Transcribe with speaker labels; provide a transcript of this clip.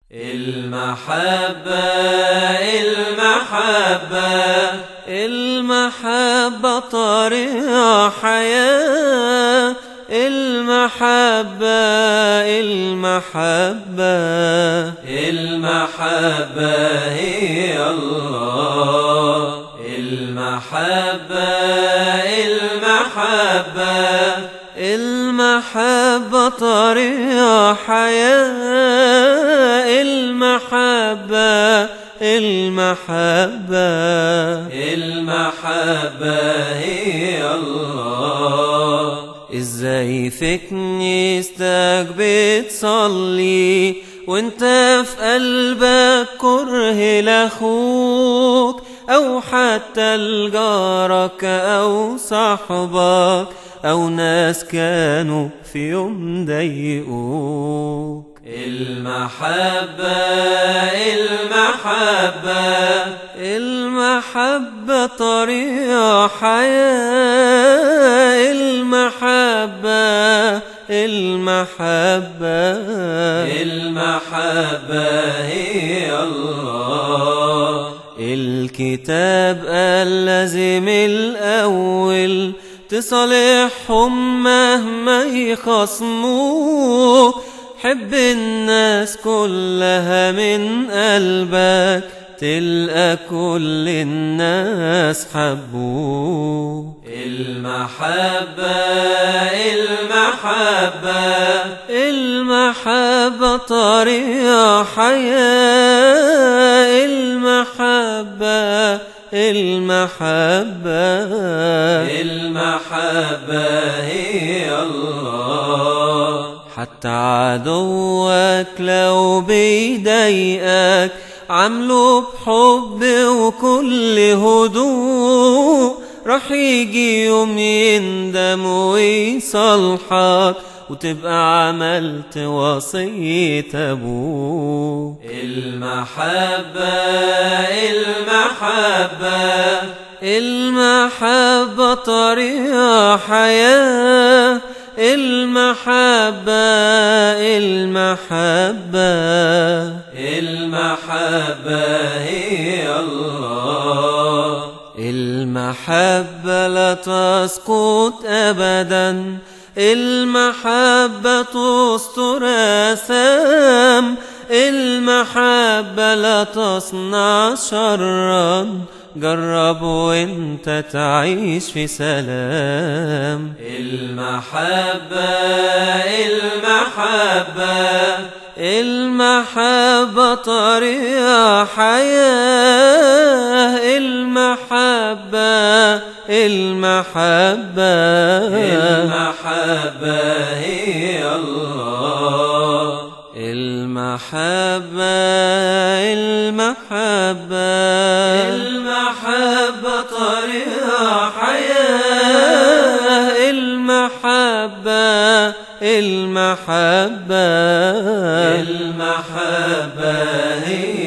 Speaker 1: المحبة المحبة
Speaker 2: المحبة طريق حياة المحبة المحبة
Speaker 1: المحبة هي الله المحبة المحبة
Speaker 2: المحبة طريق حياة المحبة المحبة
Speaker 1: المحبة هي الله
Speaker 2: ازاي في كنيستك بتصلي وانت في قلبك كره لاخوك او حتى لجارك او صاحبك او ناس كانوا في يوم ضايقوك
Speaker 1: المحبة المحبة
Speaker 2: المحبة طريق حياة المحبة المحبة
Speaker 1: المحبة هي الله
Speaker 2: الكتاب قال لازم الأول تصالحهم مهما يخصموك حب الناس كلها من قلبك تلقى كل الناس حبوك
Speaker 1: المحبة المحبة
Speaker 2: المحبة طريق حياة المحبة المحبة
Speaker 1: المحبة هي الله
Speaker 2: حتى عدوك لو بيضايقك عامله بحب وكل هدوء راح يجي يوم يندم ويصالحك وتبقى عملت وصية أبوك
Speaker 1: المحبة المحبة
Speaker 2: المحبة طريق حياة المحبة المحبة
Speaker 1: المحبة هي الله
Speaker 2: المحبة لا تسقط أبدا المحبة تستر آثام المحبة لا تصنع شرا جرب وانت تعيش في سلام
Speaker 1: المحبة المحبة
Speaker 2: المحبة طريق حياة المحبة المحبة
Speaker 1: المحبة هي الله
Speaker 2: المحبة المحبة
Speaker 1: المحبة طريق حياة
Speaker 2: المحبة المحبة
Speaker 1: المحبة هي